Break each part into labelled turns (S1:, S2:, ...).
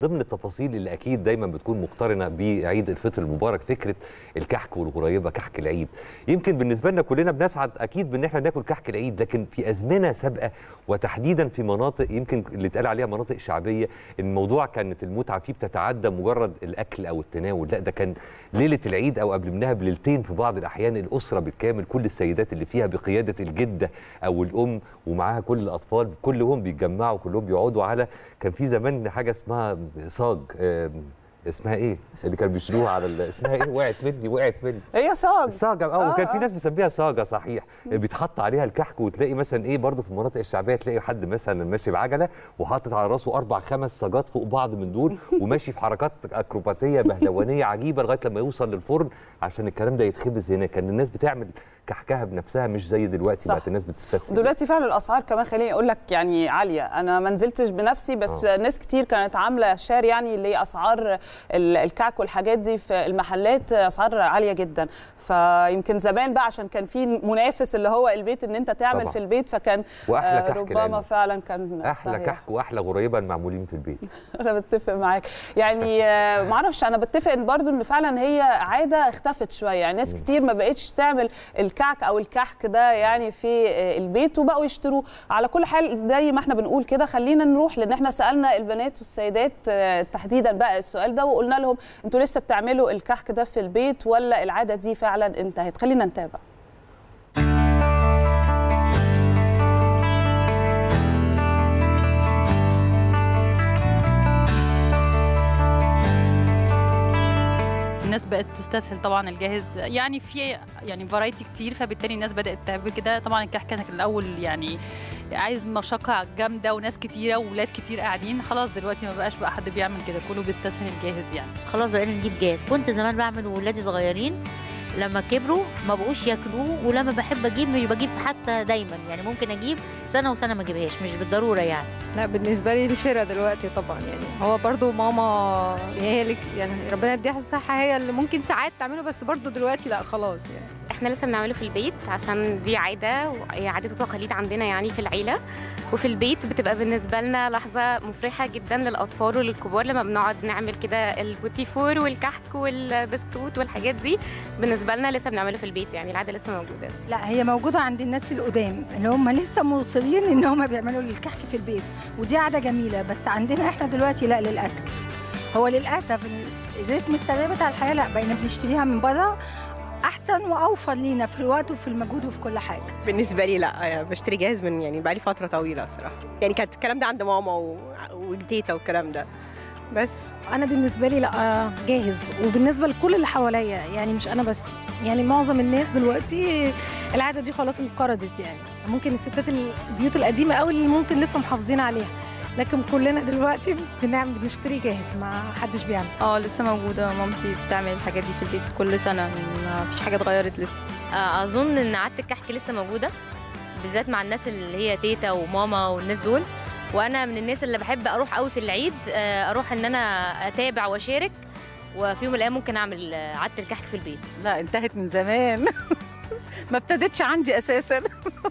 S1: ضمن التفاصيل اللي اكيد دايما بتكون مقترنه بعيد الفطر المبارك فكره الكحك والغريبه كحك العيد يمكن بالنسبه لنا كلنا بنسعد اكيد بان احنا ناكل كحك العيد لكن في ازمنه سابقه وتحديدا في مناطق يمكن اللي اتقال عليها مناطق شعبيه الموضوع كانت المتعه فيه بتتعدى مجرد الاكل او التناول لا ده كان ليله العيد او قبل منها بليلتين في بعض الاحيان الاسره بالكامل كل السيدات اللي فيها بقياده الجده او الام ومعاها كل الاطفال كلهم بيتجمعوا كلهم بيقعدوا على كان في زمان حاجه اسمها صاج آم، اسمها ايه اللي كانوا بيشتروها على ال- اسمها ايه وقعت مني وقعت مني
S2: هي صاج
S1: الصاجه اه
S2: آه،
S1: وكان في
S2: آه.
S1: ناس بيسميها صاجه صحيح بيتحط عليها الكحك وتلاقي مثلا ايه برضه في المناطق الشعبيه تلاقي حد مثلا ماشي بعجله وحاطط على راسه اربع خمس صاجات فوق بعض من دول وماشي في حركات اكروباتيه بهلوانيه عجيبه لغايه لما يوصل للفرن عشان الكلام ده يتخبز هنا كان الناس بتعمل كحكها بنفسها مش زي دلوقتي
S2: صح.
S1: بقت الناس بتستسهل
S2: دلوقتي فعلا الاسعار كمان خليني اقول لك يعني عاليه انا ما نزلتش بنفسي بس
S1: آه.
S2: آه. ناس كتير كانت عامله شار يعني لاسعار ال- الكعك والحاجات دي في المحلات اسعار عاليه جدا فيمكن زمان بقى عشان كان في منافس اللي هو البيت ان انت تعمل
S1: طبعا.
S2: في البيت فكان
S1: واحلى
S2: آه،
S1: كحك
S2: ربما
S1: العلم.
S2: فعلا كان
S1: احلى
S2: صحيح.
S1: كحك واحلى غريبه معمولين في البيت
S2: انا بتفق معاك يعني آه، معرفش انا بتفق ان برضو ان فعلا هي عاده اختفت شويه يعني ناس كتير ما بقتش تعمل الكعك او الكحك ده يعني في آه، البيت وبقوا يشتروه على كل حال زي ما احنا بنقول كده خلينا نروح لان احنا سالنا البنات والسيدات آه، تحديدا بقى السؤال ده وقلنا لهم انتوا لسه بتعملوا الكحك ده في البيت ولا العاده دي فعلا انتهت خلينا نتابع
S3: الناس بقت تستسهل طبعا الجاهز يعني في يعني فرايتي كتير فبالتالي الناس بدات تعمل كده طبعا الكحك كان الاول يعني عايز مشقه جامده وناس كتيره وولاد كتير قاعدين خلاص دلوقتي ما بقاش بقى حد بيعمل كده كله بيستسهل الجاهز يعني
S4: خلاص بقينا نجيب جاهز كنت زمان بعمل وولادي صغيرين لما كبروا ما بقوش ياكلوه ولما بحب اجيب مش بجيب حتى دايما يعني ممكن اجيب سنه وسنه ما اجيبهاش مش بالضروره يعني
S5: لا بالنسبة لي الشراء دلوقتي طبعا يعني هو برضو ماما هي اللي يعني ربنا يديها الصحة هي اللي ممكن ساعات تعمله بس برضو دلوقتي لا خلاص يعني
S6: احنا لسه بنعمله في البيت عشان دي عاده وهي عادات وتقاليد عندنا يعني في العيله وفي البيت بتبقى بالنسبه لنا لحظه مفرحه جدا للاطفال وللكبار لما بنقعد نعمل كده البوتيفور والكحك والبسكوت والحاجات دي بالنسبه لنا لسه بنعمله في البيت يعني العاده لسه موجوده
S7: لا هي موجودة عند الناس القدام اللي هم لسه موصلين ان هم بيعملوا الكحك في البيت ودي عادة جميلة بس عندنا احنا دلوقتي لا للأسف هو للأسف الريتم السريع بتاع الحياة لا بقينا بنشتريها من بره أحسن وأوفر لينا في الوقت وفي المجهود وفي كل حاجة
S8: بالنسبة لي لا بشتري جاهز من يعني بقالي فترة طويلة صراحة يعني كانت الكلام ده عند ماما و- وجديتا والكلام ده بس
S9: انا بالنسبه لي لا جاهز وبالنسبه لكل اللي حواليا يعني مش انا بس يعني معظم الناس دلوقتي العاده دي خلاص انقرضت يعني ممكن الستات البيوت القديمه قوي اللي ممكن لسه محافظين عليها لكن كلنا دلوقتي بنعمل بنشتري جاهز ما حدش بيعمل
S5: اه لسه موجودة مامتي بتعمل الحاجات دي في البيت كل سنة ما فيش حاجة اتغيرت لسه
S10: اظن ان عاده الكحك لسه موجوده بالذات مع الناس اللي هي تيتا وماما والناس دول وانا من الناس اللي بحب اروح قوي في العيد آه، اروح ان انا اتابع واشارك وفي يوم من الايام ممكن اعمل آه، عاده الكحك في البيت
S11: لا انتهت من زمان ما ابتدتش عندي اساسا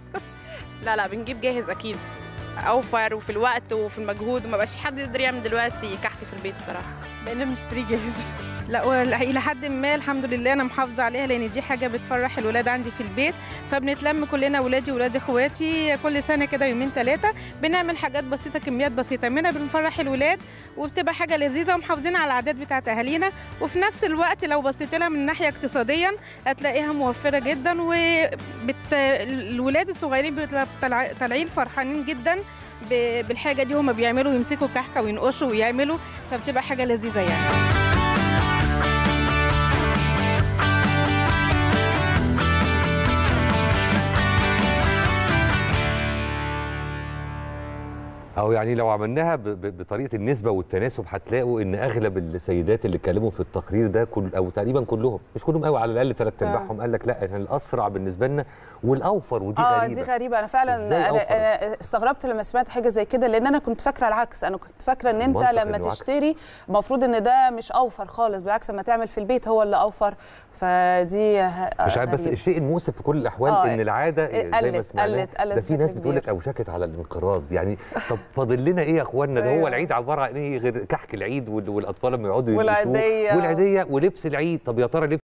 S8: لا لا بنجيب جاهز أكيد أوفر وفي الوقت وفي المجهود وما بقاش حد يقدر يعمل دلوقتي كحك في البيت صراحة
S11: بقينا بنشتري جاهز لا وال- الى حد ما الحمد لله انا محافظه عليها لان دي حاجه بتفرح الولاد عندي في البيت فبنتلم كلنا ولادي ولاد اخواتي كل سنه كده يومين ثلاثه بنعمل حاجات بسيطه كميات بسيطه منها بنفرح الولاد وبتبقى حاجه لذيذه ومحافظين على العادات بتاعت اهالينا وفي نفس الوقت لو بصيت لها من ناحيه اقتصاديا هتلاقيها موفره جدا وبت... الولاد الصغيرين بيبقوا طالع- طالعين فرحانين جدا ب- بالحاجه دي هما بيعملوا يمسكوا كحكه وينقشوا ويعملوا فبتبقى حاجه لذيذه يعني
S1: او يعني لو عملناها ب- ب- بطريقه النسبه والتناسب هتلاقوا ان اغلب السيدات اللي اتكلموا في التقرير ده كل او تقريبا كلهم مش كلهم قوي على الاقل ثلاث
S2: آه.
S1: ارباعهم قال لك لا احنا الاسرع بالنسبه لنا والاوفر ودي
S2: اه
S1: غريبه
S2: دي غريبه انا فعلا
S1: إزاي
S2: أنا
S1: أوفر؟
S2: أنا استغربت لما سمعت حاجه زي كده لان انا كنت فاكره العكس انا كنت فاكره ان انت
S1: المنطق
S2: لما
S1: إنه عكس.
S2: تشتري المفروض ان ده مش اوفر خالص بالعكس لما تعمل في البيت هو اللي اوفر فدي
S1: مش عارف بس الشيء المؤسف في كل الاحوال
S2: آه.
S1: ان العاده زي ما
S2: قلت-
S1: سمعناه
S2: قلت- قلت
S1: ده في ناس
S2: بشكل
S1: بتقول لك
S2: كبير.
S1: اوشكت على الانقراض يعني طب فاضل لنا ايه يا اخوانا ده هو
S2: أيوة.
S1: العيد عباره عن ايه غير كحك العيد وال- والاطفال لما يقعدوا يلبسوه
S2: والعيدية.
S1: والعيديه ولبس العيد طب يا ترى لبس